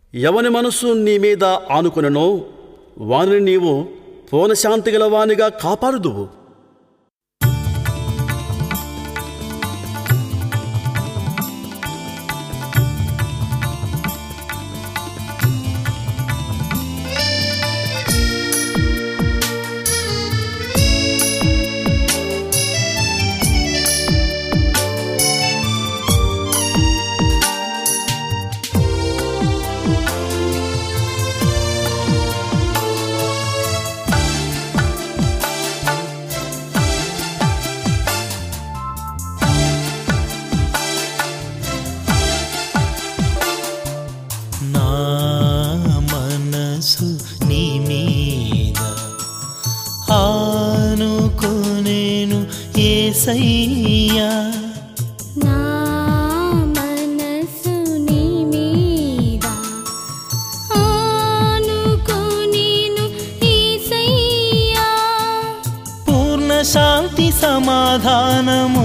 ఎవని మనస్సు నీ మీద ఆనుకొననో వానిని నీవు పూర్ణశాంతి గల వానిగా కాపాడుదువు నా మనసు నీ మీద ఆనుకోనేను ఏసయ్యా నా మనసు నీ మీద ఆనుకొనేను యేసయ్యా పూర్ణ శాంతి సమాధానము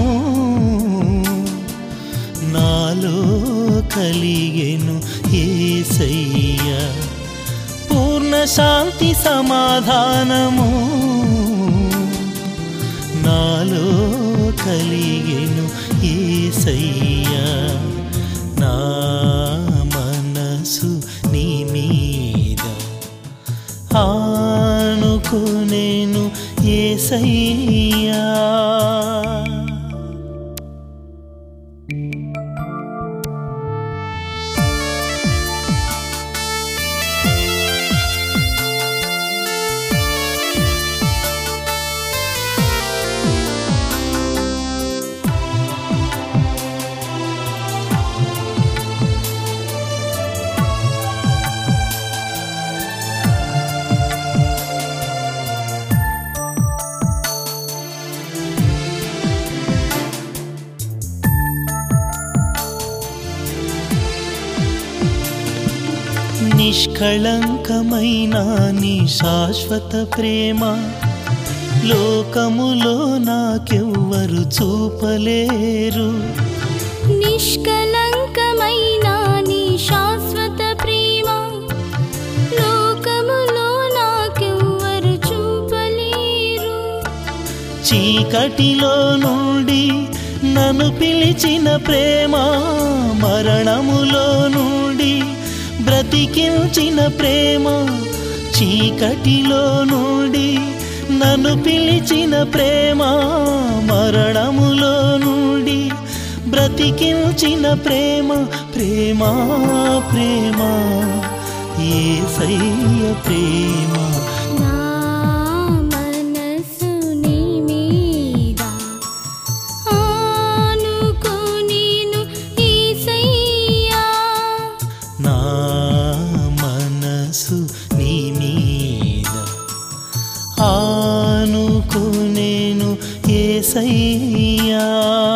నాలో కలిగెను ఏసయ్యా పూర్ణ శాంతి సమాధానము నాలో కలిగెను ఏసయ్యా నా మనసు నీ మీద ఆనుకునేను ఏసయ్యా నిష్కళంకమైన నీ శాశ్వత ప్రేమ లోకములో నాకెవ్వరు చూపలేరు నిష్కలంకమైన నీ శాశ్వత ప్రేమ లోకములో నాకెవ్వరు చూపలేరు చీకటిలో నుండి నన్ను పిలిచిన ప్రేమ మరణములో నుండి బ్రతికించిన ప్రేమ చీకటిలో నుండి నన్ను పిలిచిన ప్రేమ మరణములో నుండి బ్రతికించిన ప్రేమ ప్రేమ ప్రేమ ఏసయ్య ప్రేమ నా మనసు నీ మీద ఆనుకొనేను యేసయ్యా నా మనసు నీ మీద ఆనుకునేను ఏసయ్యా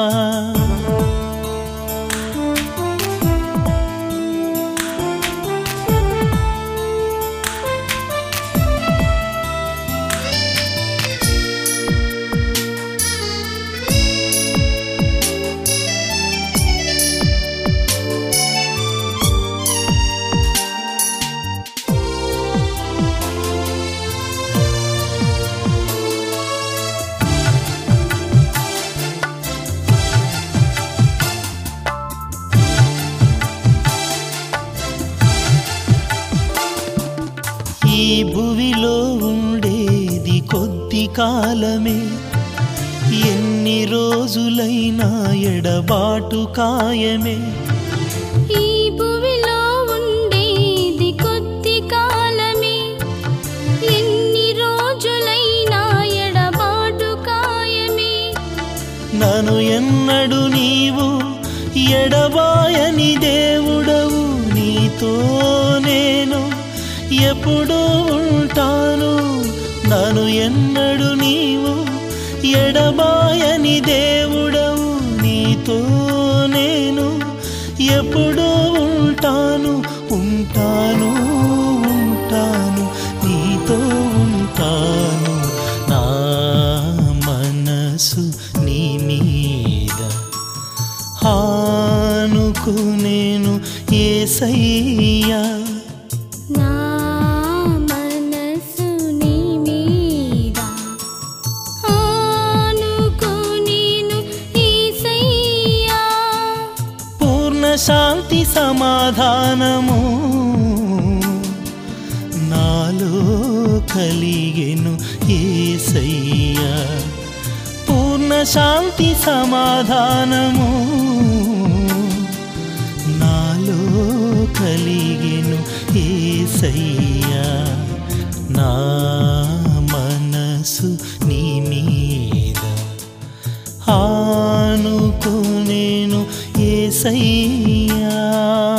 ఈ భువిలో ఉండేది కొద్ది కాలమే ఎన్ని రోజులైనా ఎడబాటు కాయమే ఈ భూమిలో ఉండేది కొద్ది కాలమే ఎన్ని రోజులైనా ఎడబాటు కాయమే నన్ను ఎన్నడు నీవు ఎడబాయని దేవుడవు నీతో నేను ఎప్పుడూ ఉంటాను నన్ను ఎన్నడు నీవు ఎడబాయని దేవుడవు నీతో నేను ఎప్పుడూ ఉంటాను ఉంటాను ఉంటాను నీతో ఉంటాను నా మనసు నీ మీద ఆనుకునేను ఏసయ్యా శాంతి సమాధానము నాలో కలిగెను ఏసయ్యా పూర్ణ శాంతి సమాధానము నాలో కలిగెను ఏసయ్యా నా మనసు నీ మీద ఆనుకునేను ఏసయ్యా